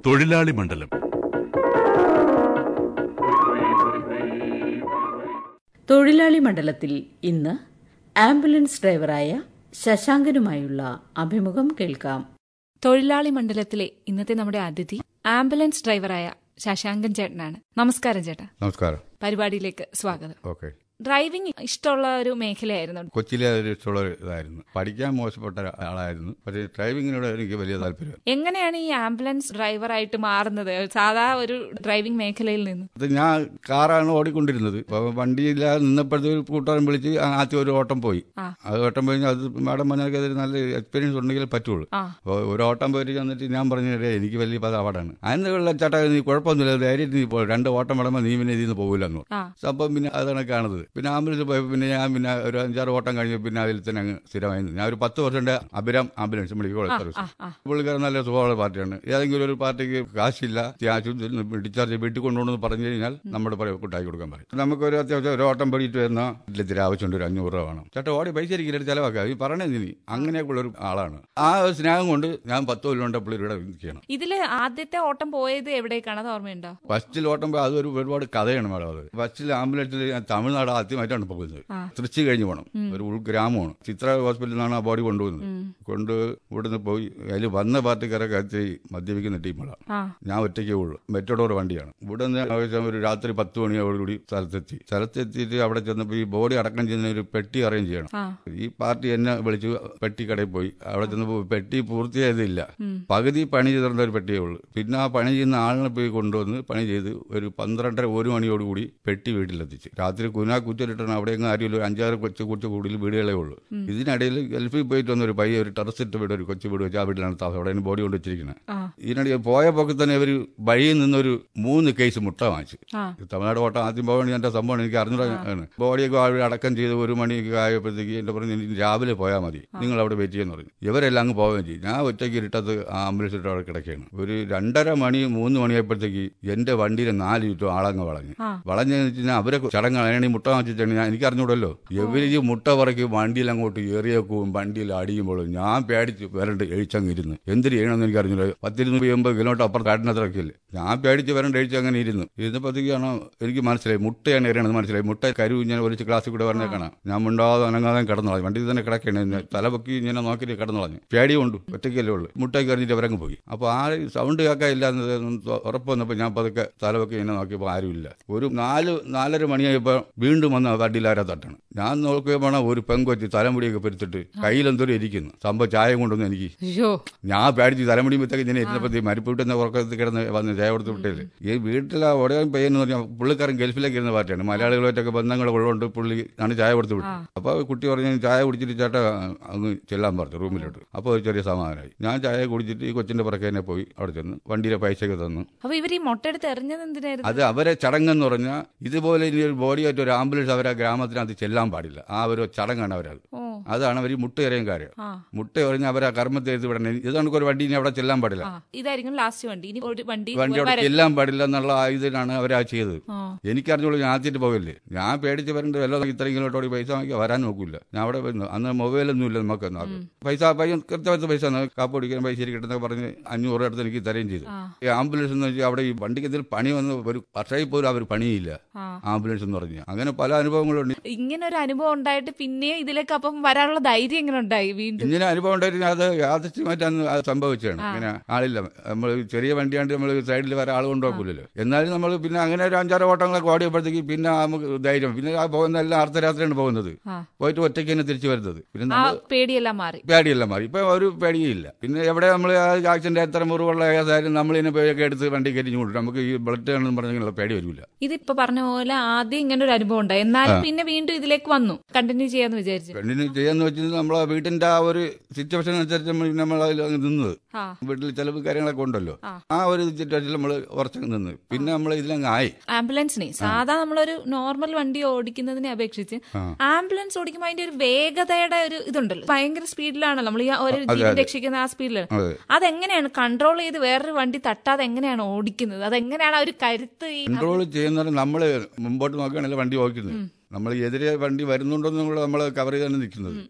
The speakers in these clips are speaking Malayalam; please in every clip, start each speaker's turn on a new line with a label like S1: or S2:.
S1: തൊഴിലാളി മണ്ഡലം
S2: തൊഴിലാളി മണ്ഡലത്തിൽ ഇന്ന് ആംബുലൻസ് ഡ്രൈവറായ ശശാങ്കനുമായുള്ള അഭിമുഖം കേൾക്കാം
S3: തൊഴിലാളി മണ്ഡലത്തിലെ ഇന്നത്തെ നമ്മുടെ അതിഥി ആംബുലൻസ് ഡ്രൈവറായ ശശാങ്കൻ ചേട്ടനാണ് നമസ്കാരം ചേട്ടാ
S4: നമസ്കാരം
S3: പരിപാടിയിലേക്ക് സ്വാഗതം
S4: ഓക്കെ
S3: ഡ്രൈവിംഗ് ഇഷ്ടമുള്ള ഒരു മേഖലയായിരുന്നു
S4: കൊച്ചിയിലെ ഒരു ഇഷ്ടമുള്ള ഒരു ഇതായിരുന്നു പഠിക്കാൻ മോശപ്പെട്ട ആളായിരുന്നു പക്ഷേ ഡ്രൈവിങ്ങിനോട് എനിക്ക് വലിയ താല്പര്യം
S3: എങ്ങനെയാണ് ഈ ആംബുലൻസ് ഡ്രൈവറായിട്ട് മാറുന്നത് സാധാ ഒരു ഡ്രൈവിംഗ് മേഖലയിൽ നിന്ന്
S4: അത് ഞാൻ കാറാണ് ഓടിക്കൊണ്ടിരുന്നത് അപ്പോൾ വണ്ടിയില്ലാതെ നിന്നപ്പോഴത്തെ ഒരു കൂട്ടുകാരൻ വിളിച്ച് ആദ്യം ഒരു ഓട്ടം പോയി
S3: ആ.
S4: അത് ഓട്ടം പോയി അത് മാഡം പറഞ്ഞാൽ അതൊരു നല്ല എക്സ്പീരിയൻസ് ഉണ്ടെങ്കിൽ പറ്റുള്ളൂ
S3: ആ
S4: അപ്പോൾ ഒരു ഓട്ടം പോയിട്ട് ചെന്നിട്ട് ഞാൻ പറഞ്ഞു "ഡേ, എനിക്ക് വലിയ പത അവിടാണ് അതിനുള്ള ചേട്ടാ നീ കുഴപ്പമൊന്നുമില്ല ധൈര്യത്തിൽ നീ പോ രണ്ട് ഓട്ടം വിടുമ്പോൾ നീ പിന്നെ ഇതിൽ നിന്ന് പോകില്ലെന്നു
S3: ആ
S4: സംഭവം പിന്നെ അതാണ് കാണുന്നത് പിന്നെ ആംബുലൻസ് പോയപ്പോൾ പിന്നെ ഞാൻ പിന്നെ ഒരു അഞ്ചാറ് ഓട്ടം കഴിഞ്ഞ് പിന്നെ അതിൽ തന്നെ അങ്ങ് സ്ഥിരമായി നിന്ന്. ഞാൻ ഒരു പത്ത് വർഷത്തെ അഭിരാം ആംബുലൻസ് മെഡിക്കൽ സർവീസ്
S3: ആ ആ
S4: പുള്ളിക്കാരൻ നല്ല സുഖമുള്ള പാർട്ടിയാണ് ഏതെങ്കിലും ഒരു പാർട്ടിക്ക് കാശില്ല ആശുപത്രി ഡിസ്ചാർജ് വീട്ടിൽ കൊണ്ടുപോകണമെന്ന് പറഞ്ഞു കഴിഞ്ഞാൽ നമ്മുടെ പറയും കൂട്ടാക്കി കൊടുക്കാൻ പറയും നമുക്കൊരു അത്യാവശ്യം ഒരു ഓട്ടം പടിയിട്ട് വരുന്ന ഇല്ലത്തിരി ആവശ്യമുണ്ട് ഒരു അഞ്ഞൂറ് രൂപ വേണം ചേട്ടാ ഓടി പൈസ ഇരിക്കില്ല ചിലവാക്കാം ഈ പറഞ്ഞേ നീ അങ്ങനെയൊക്കെയുള്ള ഒരു ആളാണ് ആ ഒരു സ്നേഹം കൊണ്ട് ഞാൻ പത്ത് കൊല്ലം കൊണ്ട് പുള്ളി ഇവിടെ നിൽക്കുകയാണ്
S3: ഇതില് ആദ്യത്തെ ഓട്ടം പോയത് എവിടേക്കാണ് അത് ഓർമ്മയുണ്ടോ
S4: ഫസ്റ്റിൽ ഓട്ടുമ്പോൾ അതൊരു ഒരുപാട് കഥയാണ് മേഡം അത് ഫസ്റ്റിൽ ആംബുലൻസിൽ ഞാൻ തമിഴ്നാട് ആദ്യമായിട്ടാണ് പോകുന്നത്
S3: ആ.
S4: തൃശ്ശി കഴിഞ്ഞ് പോകണം ഒരു ഉൾഗ്രാമമാണ് ചിത്ര ഹോസ്പിറ്റലിൽ നിന്നാണ് ആ ബോഡി കൊണ്ടുപോകുന്നത് കൊണ്ട് ഇവിടുന്ന് പോയി അതിൽ വന്ന പാർട്ടിക്കാരൊക്കെ അതി മദ്യപിക്കുന്ന ടീമുകളാണ്
S3: ആ
S4: ഞാൻ ഒറ്റയ്ക്കേ ഉള്ളൂ മെറ്റഡോർ വണ്ടിയാണ് ഇവിടെ നിന്ന് ഏകദേശം ഒരു രാത്രി പത്ത് മണിയോടുകൂടി സ്ഥലത്തെത്തി സ്ഥലത്തെത്തിയിട്ട് അവിടെ ചെന്നപ്പോൾ ഈ ബോഡി അടക്കം ചെയ്യുന്ന ഒരു പെട്ടി അറേഞ്ച് ചെയ്യണം
S3: ആ
S4: ഈ പാർട്ടി എന്നെ വിളിച്ചു പെട്ടി കടയിൽ പോയി അവിടെ ചെന്നപ്പോൾ പെട്ടി പൂർത്തിയായതില്ല പകുതി പണി ചെയ്തിരുന്ന ഒരു പെട്ടിയേ ഉള്ളൂ പിന്നെ ആ പണി ചെയ്യുന്ന ആളിനെ പോയി കൊണ്ടുവന്ന് പണി ചെയ്ത് ഒരു പന്ത്രണ്ടര ഒരു മണിയോടുകൂടി പെട്ടി വീട്ടിലെത്തിച്ച് രാത്രി കുനാ കുറ്റിലിട്ടാണ് അവിടെ എങ്ങും ആരും ഒരു അഞ്ചാറ് കൊച്ചു കൊച്ചു കൂടുതൽ വീടുകളേ ഉള്ളൂ ഇതിനിടയിൽ ഗൾഫിൽ പോയിട്ട് വന്ന ഒരു പയ്യ ഒരു ടെറസ് ഇട്ട് വീട് ഒരു കൊച്ചു വീട് വെച്ച് ആ വീട്ടിലാണ് താമസം അവിടെ ബോഡി കൊണ്ട് വെച്ചിരിക്കുന്നത്
S3: ആ
S4: ഇതിനിടയിൽ പോയ പോക്കി തന്നെ ഇവർ വഴിയിൽ നിന്നൊരു മൂന്ന് കേസ് മുട്ട വാങ്ങിച്ചു
S3: ആ
S4: തമിഴ്നാട് ഓട്ടം ആദ്യം പോകണ എന്റെ സംഭവം എനിക്ക് അറിഞ്ഞൂടാണ് ബോഡിയൊക്കെ അവിടെ അടക്കം ചെയ്ത് ഒരു മണിയൊക്കെ ആയപ്പോഴത്തേക്ക് എന്റെ പറഞ്ഞു "ഇനി രാവിലെ പോയാൽ മതി നിങ്ങൾ അവിടെ വെയിറ്റ് ചെയ്യാന്ന് പറഞ്ഞു ഇവരെല്ലാം അങ്ങ് പോവുകയും ചെയ്യും ഞാൻ ഒറ്റയ്ക്ക് ഇട്ടത് ആ ആംബുലൻസ് ഇട്ട് അവിടെ കിടക്കുകയാണ് ഒരു രണ്ടര മണി മൂന്ന് മണിയായപ്പോഴത്തേക്ക് എന്റെ വണ്ടിയിൽ നാല് ചുറ്റും ആളങ്ങ് വളഞ്ഞു
S3: ആ.
S4: വളഞ്ഞെന്ന് വെച്ചാൽ അവരെ ചടങ്ങാണ് ഈ മുട്ട വാങ്ങിച്ചിട്ടാണ് ഞാൻ എനിക്ക് അറിഞ്ഞൂടല്ലോ ഇവര് ഈ മുട്ട പറയ്ക്ക് വണ്ടിയിൽ അങ്ങോട്ട് ഏറിയേക്കും വണ്ടിയിൽ അടിയുമ്പോഴും ഞാൻ പേടിച്ച് വരണ്ട് എഴിച്ചങ്ങ് ഇരുന്ന് എന്തിനു ചെയ്യണമെന്ന് എനിക്ക് അറിഞ്ഞില്ല പത്തിരുന്നൂറ്റി എൺപത് കിലോമീറ്റർ അപ്പുറം കാട്ടിനത്രക്കില്ലേ ഞാൻ പേടിച്ച് വരണ്ട് എഴിച്ച് അങ്ങനെ ഇരുന്നു ഇരുന്നപ്പോഴത്തേക്കാണ് എനിക്ക് മനസ്സിലായി മുട്ടയാണ് എറിയണമെന്ന് മനസ്സിലായി മുട്ട കരു ഇങ്ങനെ ഒലിച്ച് ക്ലാസ്സിൽ കൂടെ പറഞ്ഞേക്കാണ് ഞാൻ മുണ്ടാതെ അനങ്ങാതെ കിടന്നു വണ്ടിയിൽ തന്നെ കിടക്കണേ തലപൊക്കി ഇങ്ങനെ നോക്കിയിട്ട് കിടന്നു കളഞ്ഞു പേടി കൊണ്ട് ഒറ്റയ്ക്കല്ലേ ഉള്ളൂ മുട്ടയ്ക്ക് എറിഞ്ഞിട്ട് അവരങ്ങ് പോയി അപ്പോൾ ആ സൗണ്ട് കേൾക്കാനില്ല എന്ന് ഉറപ്പ് വന്നപ്പോൾ ഞാൻ പതുക്കെ തലപൊക്കി ഇങ്ങനെ നോക്കിയപ്പോൾ ആരുമില്ല ഒരു നാല് നാലര മണിയായപ്പോൾ വീണ്ടും വന്ന് വണ്ടിയിൽ ആരാ തട്ടണം ഞാൻ നോക്കിയപ്പോൾ ഒരു പെങ്കൊച്ച് തലമുടിയൊക്കെ പെരുത്തിട്ട് കയ്യിലെന്തോരം ഇരിക്കുന്നു സംഭവം ചായ കൊണ്ടുവന്ന് എനിക്ക്
S3: അയ്യോ
S4: ഞാൻ പേടിച്ച് തലമുടി വിത്തൊക്കെ ഇങ്ങനെ ഇരുന്നപ്പോൾ മരിപ്പിട്ടുന്ന ഉറക്കത്തിൽ കിടന്ന് വന്ന് ചായ കൊടുത്ത് വിട്ടില്ലേ ഈ വീട്ടിലെ ഉടൻ പയ്യെന്ന് പറഞ്ഞാൽ പുള്ളിക്കാരൻ ഗൾഫിലേക്ക് ഇരുന്ന പാർട്ടിയാണ് മലയാളികളുമായിട്ടൊക്കെ ബന്ധങ്ങൾ ഉള്ളതുകൊണ്ട് പുള്ളി ആണ് ചായ കൊടുത്ത് വിട്ടു അപ്പോൾ കുട്ടി പറഞ്ഞു ചായ കുടിച്ചിട്ട് ചേട്ടാ അങ്ങ് ചെല്ലാൻ പറഞ്ഞു റൂമിലോട്ട് അപ്പോൾ ഒരു ചെറിയ സമാധാനമായി ഞാൻ ചായ കുടിച്ചിട്ട് ഈ കൊച്ചിന്റെ പുറകെ തന്നെ പോയി അവിടെ ചെന്ന് വണ്ടിയിലെ പൈസയൊക്കെ തന്നു
S3: അപ്പൊ ഇവർ ഈ മുട്ടെടുത്ത് എറിഞ്ഞത് എന്തിനായിരുന്നു
S4: അത് അവരെ ചടങ്ങെന്ന് പറഞ്ഞാൽ ഇതുപോലെ ഇനി ഒരു ബോഡിയായിട്ട് ഒരു ആംബുലൻസ് അവരെ ഗ്രാമത്തിനകത്ത് ചെല്ലാൻ പാടില്ല ആ ഒരു ചടങ്ങാണ് അവരത്
S3: ഓ
S4: അതാണ് അവർ മുട്ട എറിയാൻ കാര്യം
S3: ആ
S4: മുട്ട എറിഞ്ഞ് അവരെ കർമ്മത്തെ എഴുതി വിടണം ഇതാണ് ഒരു വണ്ടി ഇനി അവിടെ ചെല്ലാൻ പാടില്ല
S3: ആ ഇതായിരിക്കും ലാസ്റ്റ് വണ്ടി ഇനി ഒരു വണ്ടി
S4: വണ്ടി അവിടെ
S3: വര-
S4: ചെല്ലാൻ പാടില്ല എന്നുള്ള ആ ഇതിനാണ് അവരാ ചെയ്തത്
S3: ആ
S4: എനിക്കറിഞ്ഞോളൂ ഞാൻ ആദ്യമായിട്ട് പോകല്ലേ ഞാൻ പേടിച്ച് വരേണ്ട വല്ലതും ഇത്രയും കിലോട്ട് ഓടി പൈസ വാങ്ങിക്കാൻ വരാൻ നോക്കില്ല ഞാൻ അവിടെ വരുന്നു അന്ന് മൊബൈലൊന്നും ഇല്ല നമുക്ക് ഒന്നും. പൈസ പയ്യൻ കൃത്യമായിട്ട് പൈസ തന്നു. കാപ്പ് കുടിക്കാൻ പൈസ കിട്ടുന്നൊക്കെ പറഞ്ഞ് അഞ്ഞൂറ് രൂപ എടുത്ത് എനിക്ക് തരുകയും ചെയ്തു
S3: ആ.
S4: ഈ ആംബുലൻസ് എന്ന് വെച്ചാൽ അവിടെ ഈ വണ്ടിക്ക് എന്തെങ്കിലും പണി വന്ന് ഒരു വർഷമായി പോലും അവർ പണിയില്ല
S3: ആ
S4: ആംബുലൻസ് എന്ന് പറഞ്ഞാൽ അങ്ങനെ പല അനുഭവങ്ങളുണ്ട്
S3: ഇങ്ങനെ ഒരു അനുഭവം ഉണ്ടായിട്ട് പിന്നെ ഇതിലേക്ക് അപ്പം വരാനുള്ള ധൈര്യം എങ്ങനെ ഉണ്ടായി വീണ്ടും
S4: ഇങ്ങനെ അനുഭവം ഉണ്ടായിട്ട് അത് യാദൃശ്യമായിട്ടാണ് അത് സംഭവിച്ചതാണ് ഇങ്ങനെ ആളില്ല നമ്മൾ ചെറിയ വണ്ടിയാണ്ട് നമ്മൾ സൈഡിൽ വരെ ആൾ കൊണ്ടുപോകില്ലല്ലോ എന്നാലും നമ്മൾ പിന്നെ അങ്ങനെ ഒരു അഞ്ചാറ് ഓട്ടങ്ങളൊക്കെ ഓടിയപ്പോഴത്തേക്ക് പിന്നെ നമുക്ക് ധൈര്യം പിന്നെ ആ പോകുന്ന എല്ലാം അർദ്ധരാത്രിയാണ് പോകുന്നത്
S3: ആ
S4: പോയിട്ട് ഒറ്റയ്ക്ക് തന്നെ തിരിച്ചു വരുന്നത് പിന്നെ
S3: ആ
S4: നമ്മൾ
S3: പേടിയെല്ലാം മാറി
S4: പേടിയെല്ലാം മാറി ഇപ്പൊ ഒരു പേടിയില്ല പിന്നെ എവിടെ നമ്മൾ ആക്സിഡന്റ് എത്ര മുറിവുള്ള ഏതായാലും നമ്മൾ ഇതിനെ പോയൊക്കെ എടുത്ത് വണ്ടി കയറ്റി കൊണ്ടു നമുക്ക് ഈ ബ്ലഡ് ആണെന്ന് പറഞ്ഞാൽ പേടി വരില്ല
S3: ഇതിപ്പോ പറഞ്ഞ പോലെ ആദ്യം ഇങ്ങനെ ഒരു അനുഭവം ഉണ്ടായി എന്നാലും പിന്നെ വീണ്ടും ഇതിലേക്ക് വന്നു കണ്ടിന്യൂ ചെയ്യാന്ന് വിചാരിച്ചു
S4: പെണ്ണിന് ചെയ്യാന്ന് വെച്ചാൽ നമ്മളെ വീട്ടിന്റെ ആ ഒരു സിറ്റുവേഷൻ അനുസരിച്ച് നമ്മൾ നമ്മൾ അതിൽ അങ്ങ് നിന്നത്
S3: ആ
S4: വീട്ടിൽ ചെലവ് കാര്യങ്ങളൊക്കെ ഉണ്ടല്ലോ
S3: ആ.
S4: ആ ഒരു സിറ്റുവേഷനിൽ നമ്മൾ കുറച്ചങ്ങ് നിന്ന് പിന്നെ നമ്മൾ ഇതിലങ്ങ് ആയി
S3: ആംബുലൻസിനെ സാധാ നമ്മളൊരു നോർമൽ വണ്ടി ഓടിക്കുന്നതിനെ അപേക്ഷിച്ച് ആംബുലൻസ് ഓടിക്കുമ്പോൾ അതിന്റെ ഒരു വേഗതയുടെ ഒരു ഇതുണ്ടല്ലോ ഭയങ്കര സ്പീഡിലാണല്ലോ നമ്മൾ ഈ ഒരു ജീവൻ രക്ഷിക്കുന്ന ആ സ്പീഡിലാണ്
S4: അതെ
S3: അതെങ്ങനെയാണ് കൺട്രോൾ ചെയ്ത് വേറൊരു വണ്ടി തട്ടാതെ എങ്ങനെയാണ് ഓടിക്കുന്നത് അതെങ്ങനെയാണ് ആ ഒരു കരുത്ത് ഈ
S4: കൺട്രോൾ ചെയ്യുന്ന നമ്മൾ മുമ്പോട്ട് നോക്കുകയാണെങ്കിൽ വണ്ടി ഓടിക്കുന്നത് നമ്മൾ എതിരെ വണ്ടി വരുന്നുണ്ടോ എന്നുള്ള നമ്മൾ കവർ ചെയ്താണ് നിൽക്കുന്നത്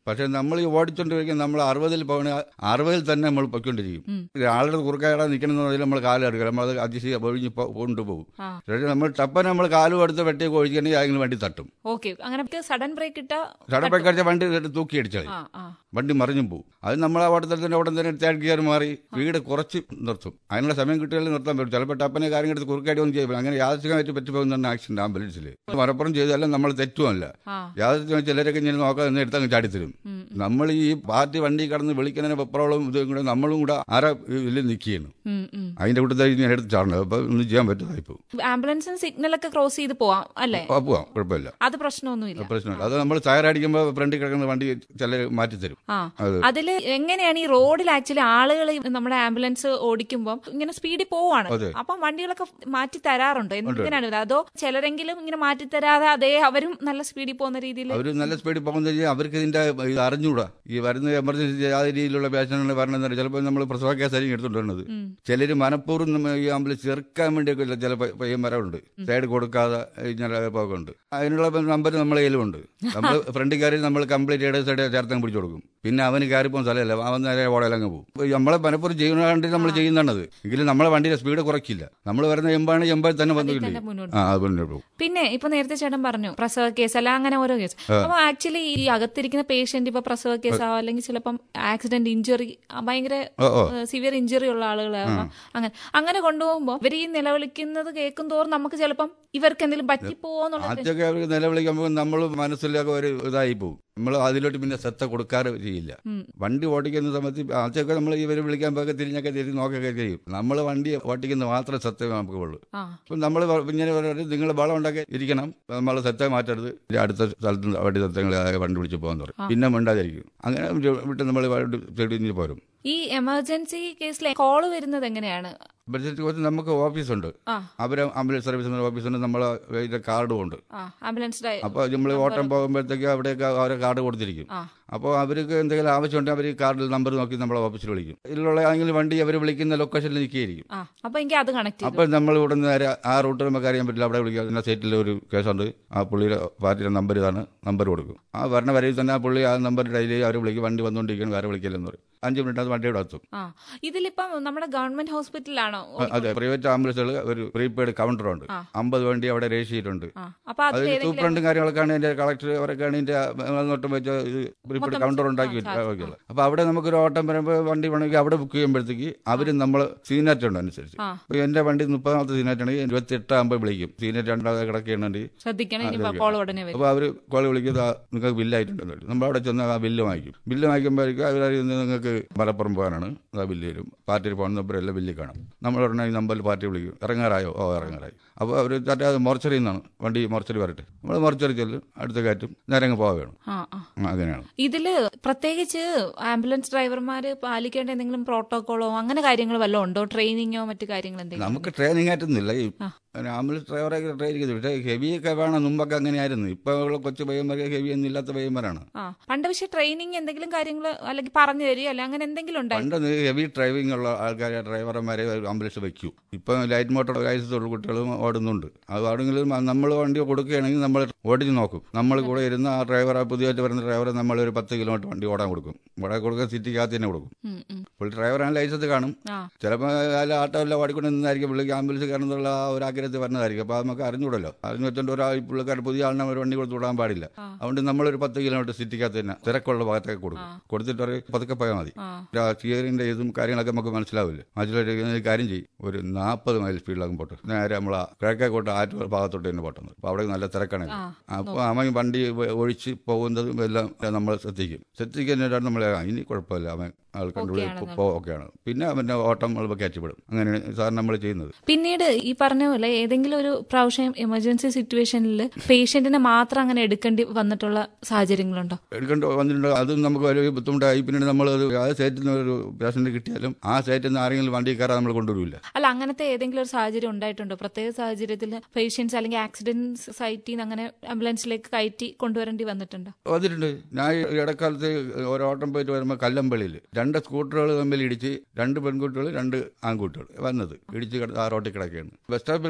S4: പക്ഷെ നമ്മൾ ഈ ഓടിച്ചോണ്ടിരിക്കുന്ന നമ്മൾ അറുപതിൽ പോകണ അറുപതിൽ തന്നെ നമ്മൾ പൊയ്ക്കൊണ്ടിരിക്കും ആളുടെ കുറുക്കാടാ നിൽക്കണമെന്നതിൽ നമ്മൾ കാലെടുക്കുക നമ്മൾ അത് അതിശയ ഒഴിഞ്ഞ് പോ- കൊണ്ടുപോകും
S3: ആ.
S4: പക്ഷേ നമ്മൾ ടപ്പൻ നമ്മൾ കാലും എടുത്ത് വെട്ടി ഒഴിക്കണമെങ്കിൽ ആരെങ്കിലും വണ്ടി തട്ടും
S3: ഓക്കെ അങ്ങനെ സഡൻ ബ്രേക്ക് ഇട്ടാ
S4: ചടപ്പൊക്കെ അടിച്ച വണ്ടി എടുത്ത് തൂക്കി അടിച്ചാൽ
S3: ആ ആ
S4: വണ്ടി മറിഞ്ഞും പോകും അത് നമ്മൾ ആ ഓട്ടത്തിൽ ഉടൻ തന്നെ തേർഡ് ഗിയർ മാറി സ്പീഡ് കുറച്ച് നിർത്തും അതിനുള്ള സമയം കിട്ടിയാലും നിർത്താൻ പറ്റും ചിലപ്പോൾ ടപ്പനെ കാര്യം എടുത്ത് കുറുക്കാടി ഒന്നും ചെയ്യില്ല അങ്ങനെ യാദൃശ്ചികമായിട്ട് പറ്റിപ്പോകുന്ന ആക്സിഡന്റ് ആംബുലൻസിൽ മലപ്പുറം ചെയ്താലും നമ്മൾ തെറ്റുമല്ല
S3: ആ
S4: യാദൃശ്ചികം ചിലരൊക്കെ ഇങ്ങനെ നോക്കാതെ നിന്ന് എടുത്തങ്ങ് ചാടിത്തരും
S3: ഉം,
S4: നമ്മൾ ഈ പാർട്ടി വണ്ടി കടന്ന് വിളിക്കുന്നതിന് വെപ്രോളും ഇതും കൂടെ നമ്മളും കൂടെ ആരാ ഇതിൽ നിൽക്കുകയാണ്
S3: ഉം, ഉം.
S4: അതിന്റെ കൂട്ടത്തിൽ ഞാൻ എടുത്ത് ചാടണം അപ്പൊ ഒന്നും ചെയ്യാൻ പറ്റും ഇപ്പൊ
S3: ആംബുലൻസിന് സിഗ്നൽ ഒക്കെ ക്രോസ് ചെയ്ത് പോവാം അല്ലേ
S4: പോവാം കുഴപ്പമില്ല
S3: അത് പ്രശ്നമൊന്നുമില്ല
S4: പ്രശ്നമില്ല അത് നമ്മൾ ടയറടിക്കുമ്പോൾ ഫ്രണ്ടിൽ കിടക്കുന്ന വണ്ടി ചിലർ മാറ്റിത്തരും
S3: ആ
S4: അത്
S3: അതില് എങ്ങനെയാണ് ഈ റോഡിൽ ആക്ച്വലി ആളുകൾ നമ്മുടെ ആംബുലൻസ് ഓടിക്കുമ്പോൾ ഇങ്ങനെ സ്പീഡിൽ പോവാണ്
S4: അതെ.
S3: അപ്പം വണ്ടികളൊക്കെ മാറ്റി തരാറുണ്ടോ എന്തിനാണ് ഇത് അതോ ചിലരെങ്കിലും ഇങ്ങനെ മാറ്റി തരാതെ അതേ അവരും നല്ല സ്പീഡിൽ പോകുന്ന രീതിയിൽ
S4: അവർ നല്ല സ്പീഡിൽ പോകുന്ന കഴിഞ്ഞാൽ അവർക്ക് ഇതിന്റെ ഇത് അറിഞ്ഞൂടാ ഈ വരുന്ന എമർജൻസി യാതൊരു രീതിയിലുള്ള പേഷ്യന്റുകൾ വരണമെന്ന് ചിലപ്പോൾ നമ്മൾ പ്രസവ കേസായിരിക്കും എടുത്തുകൊണ്ട് വരുന്നത് ചിലർ മനഃപൂർവ്വം നമ്മ ഈ ആംബുലൻസ് ചെറുക്കാൻ വേണ്ടിയൊക്കെ ഉള്ള ചില പ- പയ്യന്മാരുണ്ട് സൈഡ് കൊടുക്കാതെ ഇങ്ങനെ പോകുന്നുണ്ട് അതിനുള്ള നമ്പർ നമ്മളെ കയ്യിലുണ്ട് നമ്മൾ ഫ്രണ്ടിൽ കയറി നമ്മൾ കംപ്ലീറ്റ് ചെയ്ത് സൈഡ് ചേർത്തങ്ങ് പിടിച്ചു കൊടുക്കും പിന്നെ അവന് കയറി പോകുന്ന സ്ഥലമല്ല അവൻ നേരെ ഓടയിലങ്ങ് പോകും ഇപ്പൊ നമ്മളെ മനഃപൂർവ്വം ചെയ്യുന്ന കണ്ടി നമ്മൾ ചെയ്യുന്നതാണത് എങ്കിലും നമ്മളെ വണ്ടിയുടെ സ്പീഡ് കുറയ്ക്കില്ല നമ്മൾ വരുന്ന എമ്പാണ് എമ്പാൽ തന്നെ
S3: തന്നെ
S4: വന്നിട്ടുണ്ട്
S3: മുന്നോട്ട്
S4: ആ അത് മുന്നോട്ട് പോകും
S3: പിന്നെ ഇപ്പൊ നേരത്തെ ചേട്ടൻ പറഞ്ഞു പ്രസവ കേസ് അല്ല അങ്ങനെ ഓരോ കേസ് അപ്പൊ ആക്ച്വലി ഈ അകത്തിരിക്കുന്ന പേഷ്യന്റ് ഇപ്പൊ പ്രസവ കേസ് ആവാം അല്ലെങ്കിൽ ചിലപ്പം ആക്സിഡന്റ് ഇഞ്ചുറി ഭയങ്കര
S4: ഓ ഓ
S3: സിവിയർ ഇഞ്ചുറി ഉള്ള ആളുകളാവാം അങ്ങനെ അങ്ങനെ കൊണ്ടുപോകുമ്പോ ഇവർ ഈ നിലവിളിക്കുന്നത് കേൾക്കും തോറും നമുക്ക് ചിലപ്പം ഇവർക്ക് എന്തെങ്കിലും പറ്റിപ്പോന്നുള്ള
S4: ആദ്യമൊക്കെ അവർക്ക് നിലവിളിക്കുമ്പോൾ നമ്മൾ മനസ്സിലൊക്കെ ഒരു ഇതായി പോകും നമ്മൾ അതിലോട്ട് പിന്നെ ശ്രദ്ധ കൊടുക്കാറ് ചെയ്യില്ല വണ്ടി ഓടിക്കുന്ന സമയത്ത് ആദ്യമൊക്കെ നമ്മൾ ഇവർ വിളിക്കാൻ പോകെ തിരിഞ്ഞൊക്കെ തിരിഞ്ഞ് നോക്കുകയൊക്കെ ചെയ്യും നമ്മൾ വണ്ടി ഓടിക്കുന്നത് മാത്രമേ സത്യം നമുക്ക് ഉള്ളൂ
S3: ആ
S4: അപ്പം നമ്മൾ ഇങ്ങനെ പറയുന്നത് നിങ്ങൾ വളം ഉണ്ടാക്കി ഇരിക്കണം നമ്മൾ സത്യം മാറ്റരുത് ഇനി അടുത്ത സ്ഥലത്ത് വണ്ടി സത്യങ്ങൾ വണ്ടി വിളിച്ച് പോകാൻ പറയും പിന്നെ മിണ്ടാതിരിക്കും അങ്ങനെ വിട്ട് നമ്മൾ തിരിഞ്ഞ് പോരും
S3: ഈ എമർജൻസി കേസിൽ കോള് വരുന്നത് എങ്ങനെയാണ്
S4: ബഡ്ജറ്റ് കുറച്ച് നമുക്ക് ഓഫീസുണ്ട്
S3: ആ
S4: അവർ ആംബുലൻസ് സർവീസിന്റെ ഓഫീസുണ്ട് നമ്മൾ കാർഡും ഉണ്ട്
S3: ആ ആംബുലൻസ് ഡ്രൈ-
S4: അപ്പോൾ നമ്മൾ ഓട്ടം പോകുമ്പോഴത്തേക്ക് അവിടെയൊക്കെ അവരെ കാർഡ് കൊടുത്തിരിക്കും
S3: ആ
S4: അപ്പോൾ അവർക്ക് എന്തെങ്കിലും ആവശ്യമുണ്ടെങ്കിൽ അവർ കാർഡിൽ നമ്പർ നോക്കി നമ്മളെ ഓഫീസിൽ വിളിക്കും ഇതിലുള്ള ആണെങ്കിലും വണ്ടി അവർ വിളിക്കുന്ന ലൊക്കേഷനിൽ നിൽക്കുകയായിരിക്കും
S3: ആ അപ്പൊ എനിക്ക് അത് കണക്ട് ചെയ്തു
S4: അപ്പോൾ നമ്മൾ ഇവിടെ നിന്ന് നേരെ ആ റൂട്ട് നമുക്ക് അറിയാൻ പറ്റില്ല അവിടെ വിളിക്കുക പിന്നെ സൈറ്റിൽ ഒരു കേസുണ്ട് ആ പുള്ളിയുടെ പാർട്ടിയുടെ നമ്പർ ഇതാണ് നമ്പർ കൊടുക്കും ആ വരണ വരയിൽ തന്നെ ആ പുള്ളി ആ നമ്പർ ഡെയിലി അവർ വിളിക്കും വണ്ടി വന്നുകൊണ്ടിരിക്കണം വേറെ വിളിക്കില്ലെന്ന് പറയും അഞ്ച് മിനിറ്റ് അത് വണ്ടി ഇവിടെ എത്തും
S3: ആ ഇതിലിപ്പം നമ്മുടെ ഗവൺമെന്റ് ഹോസ്പിറ്റലിലാണോ
S4: അതെ പ്രൈവറ്റ് ആംബുലൻസുകൾ ഒരു പ്രീപെയ്ഡ് കൗണ്ടറുണ്ട് അമ്പത് വണ്ടി അവിടെ രജിസ്റ്റർ ചെയ്തിട്ടുണ്ട്
S3: ആ അപ്പൊ
S4: അത്
S3: അതിൽ ഏതെങ്കിലും
S4: സൂപ്രണ്ടും കാര്യങ്ങളൊക്കെയാണ് എന്റെ കളക്ടർ അവരൊക്കെയാണ് എന്റെ നോട്ടം വെച്ച പ്രീപെയ്ഡ് കൗണ്ടർ ഉണ്ടാക്കി വെക്കുക അപ്പൊ അവിടെ നമുക്കൊരു ഓട്ടം വരുമ്പോൾ വണ്ടി വേണമെങ്കിൽ അവിടെ ബുക്ക് ചെയ്യുമ്പോഴത്തേക്ക് അവര് നമ്മൾ സീനിയറിറ്റി ഉണ്ട് അനുസരിച്ച്
S3: ആ.
S4: ഇപ്പൊ എന്റെ വണ്ടി മുപ്പതാമത്തെ സീനിയറിറ്റി ആണെങ്കിൽ ഇരുപത്തി എട്ടാകുമ്പോൾ വിളിക്കും സീനിയർ രണ്ടാമത് കിടക്കുകയാണെങ്കിൽ
S3: ശ്രദ്ധിക്കണം ഇനി കോൾ ഉടനെ വരും
S4: അപ്പൊ അവര് കോൾ വിളിക്കുന്നത് ആ, നിങ്ങൾക്ക് ബില്ലായിട്ടുണ്ടെന്ന് പറയും നമ്മൾ അവിടെ ചെന്ന് ആ ബില്ല് വാങ്ങിക്കും ബില്ല് വാങ്ങിക്കുമ്പോഴേക്കും അവർ നിങ്ങൾക്ക് മലപ്പുറം പോകാനാണ് ആ ബില്ല് തരും പാർട്ടിയിൽ ഫോൺ നമ്പർ എല്ലാം ബില്ല് കാണും നമ്മൾ ഉടനെ ഈ നമ്പറിൽ പാർട്ടി വിളിക്കും ഇറങ്ങാറായോ ഓ ഇറങ്ങാറായി അപ്പോൾ അവർ തട്ടാതെ മോർച്ചറി നിന്നാണ് വണ്ടി മോർച്ചറി വരട്ടെ നമ്മൾ മോർച്ചറി ചെല്ലും അടുത്ത കയറ്റും നേരെ അങ്ങ് പോകാൻ വേണം
S3: ആ ആ
S4: ആ, അങ്ങനെയാണ്
S3: ഇതില് പ്രത്യേകിച്ച് ആംബുലൻസ് ഡ്രൈവർമാര് പാലിക്കേണ്ട എന്തെങ്കിലും പ്രോട്ടോകോളോ അങ്ങനെ കാര്യങ്ങൾ വല്ലതും ഉണ്ടോ ട്രെയിനിങ്ങോ മറ്റു കാര്യങ്ങൾ എന്തെങ്കിലും
S4: നമുക്ക് ട്രെയിനിങ് ആയിട്ടൊന്നുമില്ല ഈ ആംബുലൻസ് ഡ്രൈവറെ ട്രെയിനിങ് ചെയ്തു പക്ഷേ ഹെവിയൊക്കെ വേണം മുമ്പൊക്കെ അങ്ങനെയായിരുന്നു ഇപ്പോൾ ഉള്ള കൊച്ചു പയ്യന്മാർക്ക് ഹെവി ഒന്നും ഇല്ലാത്ത പയ്യന്മാരാണ്
S3: ആ പണ്ട് പക്ഷെ ട്രെയിനിങ് എന്തെങ്കിലും കാര്യങ്ങൾ അല്ലെങ്കിൽ പറഞ്ഞു തരിക അല്ലെ അങ്ങനെ എന്തെങ്കിലും ഉണ്ടായി
S4: പണ്ട് ഹെവി ഡ്രൈവിംഗ് ഉള്ള ആൾക്കാരെ ഡ്രൈവർമാരെ ആംബുലൻസ് വയ്ക്കൂ ഇപ്പം ലൈറ്റ് മോട്ടോർ ലൈസൻസുള്ള കുട്ടികളും ഓടുന്നുണ്ട് അത് ആണെങ്കിലും നമ്മൾ വണ്ടി കൊടുക്കുകയാണെങ്കിൽ നമ്മൾ ഓടിച്ച് നോക്കും നമ്മൾ കൂടെ ഇരുന്ന് ആ ഡ്രൈവർ പുതിയതായിട്ട് വരുന്ന ഡ്രൈവറെ നമ്മൾ ഒരു പത്ത് കിലോമീറ്റർ വണ്ടി ഓടാൻ കൊടുക്കും ഇവിടെ കൊടുക്കുക സിറ്റിക്കകത്ത് തന്നെ കൊടുക്കും
S3: ഉം, ഉം.
S4: പുള്ളി ഡ്രൈവറാണ് ലൈസൻസ് കാണും
S3: ആ
S4: ചിലപ്പോൾ അല്ല ആട്ടോ എല്ലാം ഓടിക്കൊണ്ട് നിന്നായിരിക്കും പുള്ളിക്ക് ആംബുലൻസ് കയറുന്നുള്ള ആ ഒരു ആഗ്രഹത്തിൽ വരുന്നതായിരിക്കും അപ്പോൾ നമുക്ക് അറിഞ്ഞൂടല്ലോ അറിഞ്ഞു വെച്ചോണ്ട് ഒരാൾ ഈ പുള്ളിക്കാരൻ പുതിയ ആളിനെ ഒരു വണ്ടി കൊടുത്ത് വിടാൻ പാടില്ല അതുകൊണ്ട് നമ്മളൊരു പത്ത് കിലോമീറ്റർ സിറ്റിക്കകത്ത് തന്നെ തിരക്കുള്ള ഭാഗത്തേക്ക് കൊടുക്കും കൊടുത്തിട്ട് ഒരു പതുക്കെ പോയാൽ മതി
S3: ആ
S4: സ്റ്റിയറിന്റെ ഇതും കാര്യങ്ങളൊക്കെ നമുക്ക് മനസ്സിലാവില്ല മനസ്സിലായിട്ട് കാര്യം ചെയ്യും ഒരു നാൽപ്പത് മൈൽ സ്പീഡിലാകും പോട്ടെ നേരെ നമ്മൾ കിഴക്കേക്കോട്ട് ആറ്റൂർ ഭാഗത്തോട്ട് തന്നെ പോട്ടുന്നത് അപ്പോൾ അവിടെ നല്ല തിരക്കാണ് അപ്പോൾ അവൻ വണ്ടി ഒ- ഒഴിച്ച് പോകുന്നതും എല്ലാം നമ്മൾ ശ്രദ്ധിക്കും ശ്രദ്ധിക്കുന്നതിനാണ് നമ്മൾ ആ, ഇനി കുഴപ്പമില്ല അവൻ ആൾ കണ്ടുപിടി ഓക്കെയാണ് പിന്നെ അവൻ്റെ ഓട്ടം നമ്മൾ കയറ്റിവിടും അങ്ങനെയാണ് സാർ നമ്മൾ ചെയ്യുന്നത്
S3: പിന്നീട് ഈ പറഞ്ഞ പോലെ ഏതെങ്കിലും ഒരു പ്രാവശ്യം എമർജൻസി സിറ്റുവേഷനിൽ പേഷ്യന്റിനെ മാത്രം അങ്ങനെ എടുക്കേണ്ടി വന്നിട്ടുള്ള സാഹചര്യങ്ങളുണ്ടോ
S4: എടുക്കേണ്ട വന്നിട്ടുണ്ട് അതും നമുക്ക് വലിയ ബുദ്ധിമുട്ടായി പിന്നീട് നമ്മൾ ആ സൈറ്റിൽ നിന്ന് ഒരു പേഷ്യന്റ് കിട്ടിയാലും ആ സൈറ്റിൽ നിന്ന് ആരെങ്കിലും വണ്ടി കയറാൻ നമ്മൾ കൊണ്ടുവരില്ല
S3: അല്ല അങ്ങനത്തെ ഏതെങ്കിലും ഒരു സാഹചര്യം ഉണ്ടായിട്ടുണ്ടോ പ്രത്യേക സാഹചര്യത്തിൽ പേഷ്യൻസ് അല്ലെങ്കിൽ ആക്സിഡന്റ് സൈറ്റിൽ നിന്ന് അങ്ങനെ ആംബുലൻസിലേക്ക് കയറ്റി കൊണ്ടുവരേണ്ടി വന്നിട്ടുണ്ടോ
S4: വന്നിട്ടുണ്ട് ഞാൻ ഈ ഇടക്കാലത്ത് ഒരു ഓട്ടം പോയിട്ട് വരുമ്പോൾ കല്ലമ്പള്ളിയിൽ രണ്ട് സ്കൂട്ടറുകൾ തമ്മിൽ ഇടിച്ച് രണ്ട് പെൺകുട്ടികൾ രണ്ട് ആൺകുട്ടികൾ വന്നത് ഇടിച്ച് കിട- ആ റോട്ടിൽ കിടക്കുകയാണ് ബസ് സ്റ്റോപ്പിൽ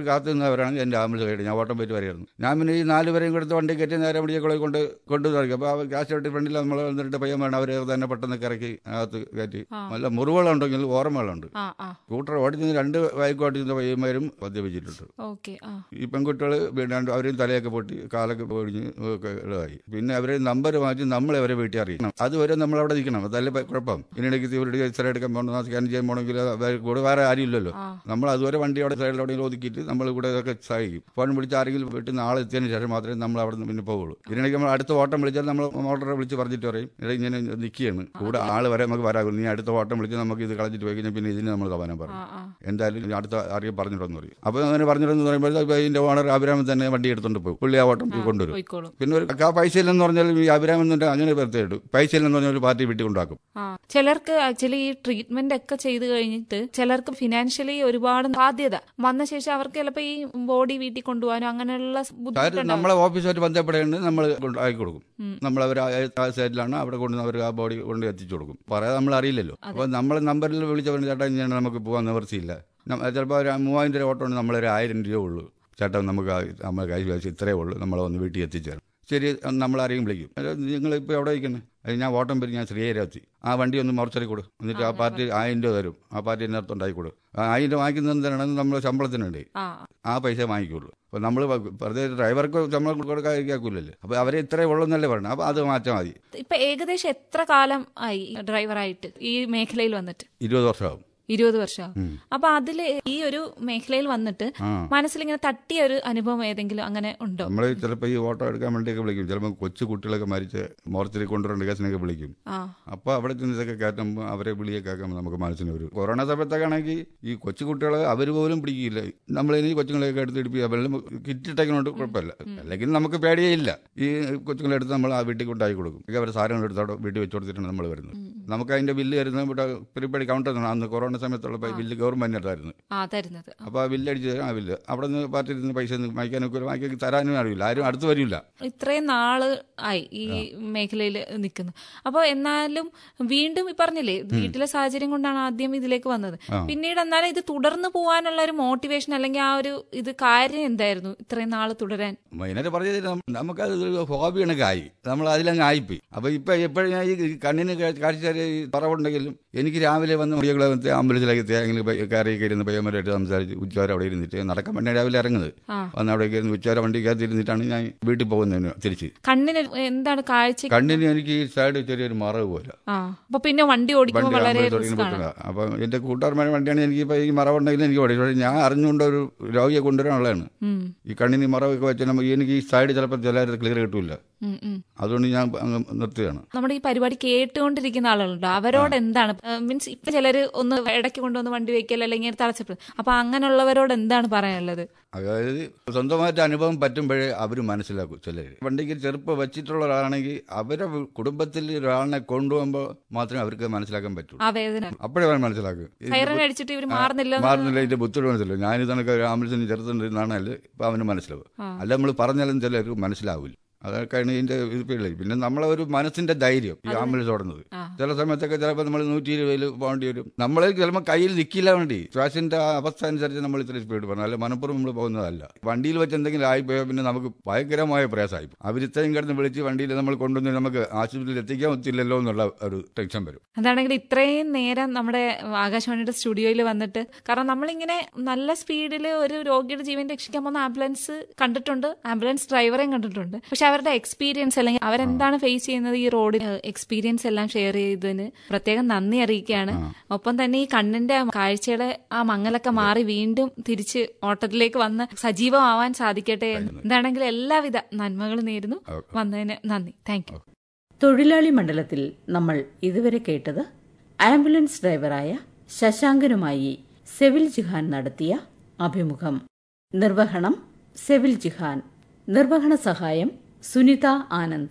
S4: കാത്തു നിന്നവരാണ് എൻ്റെ ആംബുലൻസ് കയറി ഞാൻ ഓട്ടം പോയിട്ട് വരെയായിരുന്നു ഞാൻ പിന്നെ ഈ നാല് പേരെയും കൊടുത്ത് വണ്ടി കയറ്റി നേരെ പിടിയെ കൊണ്ട് കൊണ്ടു തുടങ്ങി അപ്പോൾ അവർ ക്യാഷ് ആയിട്ട് ഫ്രണ്ടിൽ നമ്മൾ വന്നിട്ട് പയ്യൻ വേണം അവർ തന്നെ പെട്ടെന്ന് ഇറക്കി അകത്ത് കയറ്റി നല്ല മുറിവുകളുണ്ടെങ്കിൽ ഓർമ്മകളുണ്ട്
S3: ആ ആ
S4: സ്കൂട്ടർ ഓടിച്ചിരുന്ന രണ്ട് ബൈക്ക് ഓടിച്ചിരുന്ന പയ്യന്മാരും മദ്യപിച്ചിട്ടുണ്ട്
S3: ഓക്കെ ആ
S4: ഈ പെൺകുട്ടികൾ രണ്ട് അവരെയും തലയൊക്കെ പൊട്ടി കാലൊക്കെ പൊടിഞ്ഞ് ഒക്കെ ഇതായി പിന്നെ അവരെ നമ്പർ മാറ്റി നമ്മൾ അവരെ വീട്ടിൽ അറിയിക്കണം അതുവരെ നമ്മൾ അവിടെ നിൽക്കണം അതല്ലേ പ- കുഴപ്പം ഇതിനിടയ്ക്ക് ഇവരുടെ എക്സ്റേ എടുക്കാൻ പോകണം സ്കാൻ ചെയ്യാൻ പോകണമെങ്കിൽ അവർ കൂടെ വേറെ ആരും ഇല്ലല്ലോ നമ്മൾ അതുവരെ വണ്ടി അവിടെ സൈഡിൽ എവിടെയെങ്കിലും ഒതുക്കിയിട്ട് നമ്മൾ കൂടെ ഇതൊക്കെ സഹായിക്കും ഫോൺ വിളിച്ച് ആരെങ്കിലും വീട്ടിൽ നിന്ന് ആളെ എത്തിയതിന് ശേഷം മാത്രമേ നമ്മൾ അവിടെ നിന്ന് പിന്നെ പോവുള്ളൂ ഇതിനിടയ്ക്ക് നമ്മൾ അടുത്ത ഓട്ടം വിളിച്ചാൽ നമ്മൾ മോട്ടറെ വിളിച്ച് പറഞ്ഞിട്ട് പറയും ഇവിടെ ഇങ്ങനെ നിൽക്കുകയാണ് കൂടെ ആൾ വരെ നമുക്ക് വരാകും നീ അടുത്ത ഓട്ടം വിളിച്ച് നമുക്ക് ഇത് കളഞ്ഞിട്ട് പോയി കഴിഞ്ഞാൽ പിന്നെ ഇതിന് നമ്മൾ തവാനം പറയും
S3: ആ ആ
S4: എന്തായാലും ഇനി അടുത്ത അറിയാൻ പറഞ്ഞിട്ടെന്ന് പറയും അപ്പോൾ അങ്ങനെ പറഞ്ഞിട്ടെന്ന് പറയുമ്പോൾ ഇതിന്റെ ഓണർ അഭിരാമൻ തന്നെ വണ്ടി എടുത്തോണ്ട് പോകും പുള്ളി ആ ഓട്ടം കൊണ്ടുവരും
S3: പോയിക്കോളും
S4: പിന്നെ ഒരു ആ പൈസ ഇല്ലെന്ന് പറഞ്ഞാൽ ഈ അഭിരാമൻ തന്നെ അങ്ങനെ വെറുതെ ഇട്ടു പൈസ ഇല്ലെന്ന് പറഞ്ഞാൽ ഒരു പാർട്ടി വീട്ടിൽ കൊണ്ടാക്കും
S3: ആ ചിലർക്ക് ആക്ച്വലി ഈ ട്രീറ്റ്മെന്റ് ഒക്കെ ചെയ്ത് കഴിഞ്ഞിട്ട് ചിലർക്ക് ഫിനാൻഷ്യലി ഒരുപാട് ബാധ്യത വന്ന ശേഷം അവർക്ക് ചിലപ്പോൾ ഈ ബോഡി വീട്ടിൽ കൊണ്ടുപോകാനോ അങ്ങനെയുള്ള
S4: കാര്യം
S3: ബുദ്ധിമുട്ടുണ്ടാവും
S4: നമ്മളെ ഓഫീസുമായിട്ട് ബന്ധപ്പെടേണ്ടത് നമ്മൾ കൊണ്ട് ആക്കി കൊടുക്കും നമ്മൾ അവർ ആ സൈഡിലാണ് അവിടെ കൊണ്ട് അവർ ആ ബോഡി കൊണ്ട് എത്തിച്ചു കൊടുക്കും പറയാതെ നമ്മൾ അറിയില്ലല്ലോ അപ്പോൾ നമ്മൾ നമ്പറിൽ വിളിച്ച പറഞ്ഞു ചേട്ടാ ഇങ്ങനെ നമുക്ക് പോകാൻ നിവർത്തിയില്ല ചിലപ്പോൾ ഒരു മൂവായിരം രൂപ ഓട്ടോ ഉണ്ടെങ്കിൽ നമ്മളൊരു ആയിരം രൂപ ഉള്ളൂ ചേട്ടാ നമുക്ക് ആ- നമ്മൾ കൈ വെച്ച് ഇത്രയേ ഉള്ളൂ നമ്മളെ ഒന്ന് വീട്ടിൽ എത്തിച്ചേരും ശരി നമ്മൾ ആരെയും വിളിക്കും നിങ്ങൾ ഇപ്പോൾ എവിടെ ഇരിക്കുന്നത് അത് ഞാൻ ഓട്ടം പേര് ഞാൻ ശ്രീഹരാത്തി ആ വണ്ടി ഒന്ന് മറച്ചറി കൊടു എന്നിട്ട് ആ പാർട്ടി ആയിരം രൂപ തരും ആ പാർട്ടി എന്നെ അടുത്ത് ഉണ്ടാക്കി കൊടുക്കും ആ ആയിരം രൂപ വാങ്ങിക്കുന്നത് എന്താണ് നമ്മൾ ശമ്പളത്തിനുണ്ട്
S3: ആ
S4: ആ പൈസ വാങ്ങിക്കുള്ളൂ അപ്പോൾ നമ്മൾ വെറുതെ ഡ്രൈവർക്ക് ശമ്പളം കൊടുക്കാതിരിക്കൂലല്ലോ അപ്പോൾ അവരെ ഇത്രേ ഉള്ളൂ എന്നല്ലേ പറയണം അപ്പോൾ അത് മാറ്റാൽ മതി
S3: ഇപ്പൊ ഏകദേശം എത്ര കാലം ആയി ഡ്രൈവറായിട്ട് ഈ മേഖലയിൽ വന്നിട്ട്
S4: ഇരുപത് വർഷമാകും
S3: ഇരുപത് വർഷം അപ്പൊ അതില് ഈ ഒരു മേഖലയിൽ വന്നിട്ട്
S4: ആ.
S3: മനസ്സിലിങ്ങനെ തട്ടിയ ഒരു അനുഭവം ഏതെങ്കിലും അങ്ങനെ ഉണ്ടോ
S4: നമ്മൾ ചിലപ്പോൾ ഈ ഓട്ടോ എടുക്കാൻ വേണ്ടിയൊക്കെ വിളിക്കും ചിലപ്പോൾ കൊച്ചു കുട്ടികളൊക്കെ മരിച്ച് മോർച്ചറി കൊണ്ടുവരേണ്ട കേസിനൊക്കെ വിളിക്കും
S3: ആ
S4: അപ്പോൾ അവിടെ ചെന്ന് ഇതൊക്കെ കയറ്റുമ്പോൾ അവരെ വിളിയൊക്കെ ആക്കുമ്പോൾ നമുക്ക് മനസ്സിന് ഒരു കൊറോണ സമയത്തൊക്കെ ആണെങ്കിൽ ഈ കൊച്ചു കുട്ടികളെ അവർ പോലും പിടിക്കില്ല നമ്മളിനി കൊച്ചുങ്ങളെയൊക്കെ എടുത്ത് ഇടിപ്പിക്കുക വെള്ളം കിറ്റിട്ടേക്കുന്നതുകൊണ്ട് കുഴപ്പമില്ല അല്ലെങ്കിൽ നമുക്ക് പേടിയേ ഇല്ല ഈ കൊച്ചുങ്ങളെ എടുത്ത് നമ്മൾ ആ വീട്ടിൽ കൊണ്ടായി കൊടുക്കും ഒക്കെ അവരെ സാധനങ്ങൾ എടുത്ത് അവിടെ വീട്ടിൽ വെച്ച് കൊടുത്തിട്ടാണ് നമ്മൾ വരുന്നത് നമുക്ക് അതിൻ്റെ ബില്ല് വരുന്നത് ഇവിടെ പ്രീപെയ്ഡ് കൗണ്ടർ അന്ന് കൊറോണ സമയത്തുള്ള ബില്ല് ഗവൺമെൻറ് എടുത്തായിരുന്നു
S3: ആ തരുന്നത്
S4: അപ്പോൾ ആ ബില്ല് അടിച്ച് തരാം ആ ബില്ല് അവിടെ നിന്ന് പാർട്ടി ഇരുന്ന് പൈസ ഒന്നും വാങ്ങിക്കാനൊക്കെ വാങ്ങിക്കാൻ തരാനും അറിയില്ല ആരും അടുത്ത് വരില്ല
S3: ഇത്രയും നാള് ആയി ഈ മേഖലയിൽ നിൽക്കുന്നു അപ്പോൾ എന്നാലും വീണ്ടും ഈ പറഞ്ഞില്ലേ വീട്ടിലെ സാഹചര്യം കൊണ്ടാണ് ആദ്യം ഇതിലേക്ക് വന്നത് പിന്നീട് എന്നാലും ഇത് തുടർന്ന് പോകാനുള്ള ഒരു മോട്ടിവേഷൻ അല്ലെങ്കിൽ ആ ഒരു ഇത് കാര്യം എന്തായിരുന്നു ഇത്രയും നാള് തുടരാൻ
S4: മെയിനായിട്ട് പറഞ്ഞത് നമുക്കത് ഒരു ഹോബി കണക്കായി നമ്മൾ അതിലങ്ങ് ആയിപ്പോയി അപ്പോൾ ഇപ്പം എപ്പോഴും ഞാൻ ഈ കണ്ണിന് കാഴ്ച കുറവുണ്ടെങ്കിലും എനിക്ക് രാവിലെ വന്ന് മുടികളെ വന്ന് ആംബുലൻസിലേക്ക് തേങ്ങയിൽ കയറി ഇരുന്ന് പയ്യന്മാരായിട്ട് സംസാരിച്ച് ഉച്ചവരെ അവിടെ ഇരുന്നിട്ട് നടക്കാൻ വേണ്ടി രാവിലെ ഇറങ്ങുന്നത്
S3: ആ.
S4: വന്ന് അവിടെ ഇരുന്ന് ഉച്ചവരെ വണ്ടിക്കകത്ത് ഇരുന്നിട്ടാണ് ഞാൻ വീട്ടിൽ പോകുന്നതിന് തിരിച്ച്
S3: കണ്ണിന് എന്താണ് കാഴ്ച
S4: കണ്ണിന് എനിക്ക് ഈ സൈഡ് ചെറിയൊരു മറവ് പോലെ
S3: ആ അപ്പൊ പിന്നെ വണ്ടി ഓടിക്കുമ്പോൾ
S4: വണ്ടി
S3: വളരെ
S4: ആംബുലൻസ്
S3: റിസ്ക് ആണ്
S4: ഓടിക്കുന്ന അപ്പം എൻ്റെ കൂട്ടുകാരന്മാരുടെ വണ്ടിയാണ് എനിക്ക് ഇപ്പോൾ ഈ മറവുണ്ടെങ്കിലും എനിക്ക് ഓടി പക്ഷേ ഞാൻ അറിഞ്ഞുകൊണ്ട് ഒരു രോഗിയെ കൊണ്ടുവരാനുള്ളതാണ്
S3: ഉം,
S4: ഈ കണ്ണിന് മറവൊക്കെ വെച്ചാൽ നമുക്ക് എനിക്ക് ഈ സൈഡ് ചിലപ്പോൾ ചില ക്ലിയർ കിട്ടൂല
S3: ഉം, ഉം.
S4: അതുകൊണ്ട് ഞാൻ അങ്ങ് നിർത്തുകയാണ്
S3: നമ്മുടെ ഈ പരിപാടി കേട്ടുകൊണ്ടിരിക്കുന്ന ആളുകളുണ്ട് അവരോട് എന്താണ് മീൻസ് ഇപ്പൊ ചിലര് ഒന്ന് ഇടയ്ക്ക് കൊണ്ടുവന്ന് വണ്ടി വെക്കൽ അല്ലെങ്കിൽ തളച്ചപ്പെടും അപ്പൊ അങ്ങനെയുള്ളവരോട് എന്താണ് പറയാനുള്ളത്
S4: അതായത് സ്വന്തമായിട്ട് അനുഭവം പറ്റുമ്പോഴേ അവർ മനസ്സിലാക്കും ചിലർ വണ്ടിക്ക് ചെറുപ്പം വെച്ചിട്ടുള്ള ഒരാളാണെങ്കിൽ അവരെ കുടുംബത്തിൽ ഒരാളിനെ കൊണ്ടുപോകുമ്പോൾ മാത്രമേ അവർക്ക് മനസ്സിലാക്കാൻ പറ്റൂ
S3: ആ വേദന
S4: അപ്പോഴേ അവർ മനസ്സിലാക്കും ഇത്
S3: സൈറൻ അടിച്ചിട്ട് ഇവര് മാറുന്നില്ല എന്ന്
S4: മാറുന്നില്ല ഇതിന്റെ ബുദ്ധിമുട്ട് മനസ്സിലാവും ഞാൻ ഇതൊക്കെ ആംബുലൻസിന് ചെറുത്തുകൊണ്ടിരുന്നാണല്ലോ ഇപ്പൊ അവന് മനസ്സിലാവും അല്ല നമ്മൾ പറഞ്ഞാലും ചിലർക്ക് മനസ്സിലാവില്ല അതൊക്കെയാണ് ഇതിന്റെ ഇത് പിള്ളേർ പിന്നെ നമ്മളെ ഒരു മനസ്സിന്റെ ധൈര്യം ഈ ആംബുലൻസ് ഓടുന്നത് ചില സമയത്തൊക്കെ ചിലപ്പോൾ നമ്മൾ നൂറ്റി ഇരുപതിൽ പോകേണ്ടി വരും നമ്മൾ ചിലപ്പോൾ കയ്യിൽ നിൽക്കില്ല വേണ്ടി ശ്വാസിന്റെ ആ അവസ്ഥ അനുസരിച്ച് നമ്മൾ ഇത്ര സ്പീഡ് പോകണം അല്ല മനപ്പുറം നമ്മൾ പോകുന്നതല്ല വണ്ടിയിൽ വെച്ച് എന്തെങ്കിലും ആയിപ്പോയാൽ പിന്നെ നമുക്ക് ഭയങ്കരമായ പ്രയാസമായി അവർ ഇത്രയും കിടന്ന് വിളിച്ച് വണ്ടിയിൽ നമ്മൾ കൊണ്ടുവന്ന് നമുക്ക് ആശുപത്രിയിൽ എത്തിക്കാൻ പറ്റില്ലല്ലോ എന്നുള്ള ഒരു ടെൻഷൻ വരും
S3: അതാണെങ്കിൽ ഇത്രയും നേരം നമ്മുടെ ആകാശവാണിയുടെ സ്റ്റുഡിയോയിൽ വന്നിട്ട് കാരണം നമ്മളിങ്ങനെ നല്ല സ്പീഡിൽ ഒരു രോഗിയുടെ ജീവൻ രക്ഷിക്കാൻ പോകുന്ന ആംബുലൻസ് കണ്ടിട്ടുണ്ട് ആംബുലൻസ് ഡ്രൈവറെയും കണ്ടിട്ടുണ്ട് പക്ഷെ അവരുടെ എക്സ്പീരിയൻസ് അല്ലെങ്കിൽ അവരെന്താണ് ഫേസ് ചെയ്യുന്നത് ഈ റോഡിൽ എക്സ്പീരിയൻസ് എല്ലാം ഷെയർ ചെയ്തതിന് പ്രത്യേകം നന്ദി അറിയിക്കുകയാണ് ഒപ്പം തന്നെ ഈ കണ്ണിന്റെ കാഴ്ചയുടെ ആ മങ്ങലൊക്കെ മാറി വീണ്ടും തിരിച്ച് ഓട്ടത്തിലേക്ക് വന്ന് സജീവമാവാൻ സാധിക്കട്ടെ എന്ന് എന്താണെങ്കിലും എല്ലാവിധ നന്മകളും നേരുന്നു വന്നതിന് നന്ദി താങ്ക് യു
S2: തൊഴിലാളി മണ്ഡലത്തിൽ നമ്മൾ ഇതുവരെ കേട്ടത് ആംബുലൻസ് ഡ്രൈവറായ ശശാങ്കനുമായി സെവിൽ ജിഹാൻ നടത്തിയ അഭിമുഖം നിർവഹണം സെവിൽ ജിഹാൻ നിർവഹണ സഹായം സുനിത ആനന്ദ്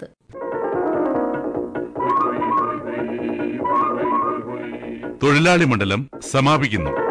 S1: തൊഴിലാളി മണ്ഡലം സമാപിക്കുന്നു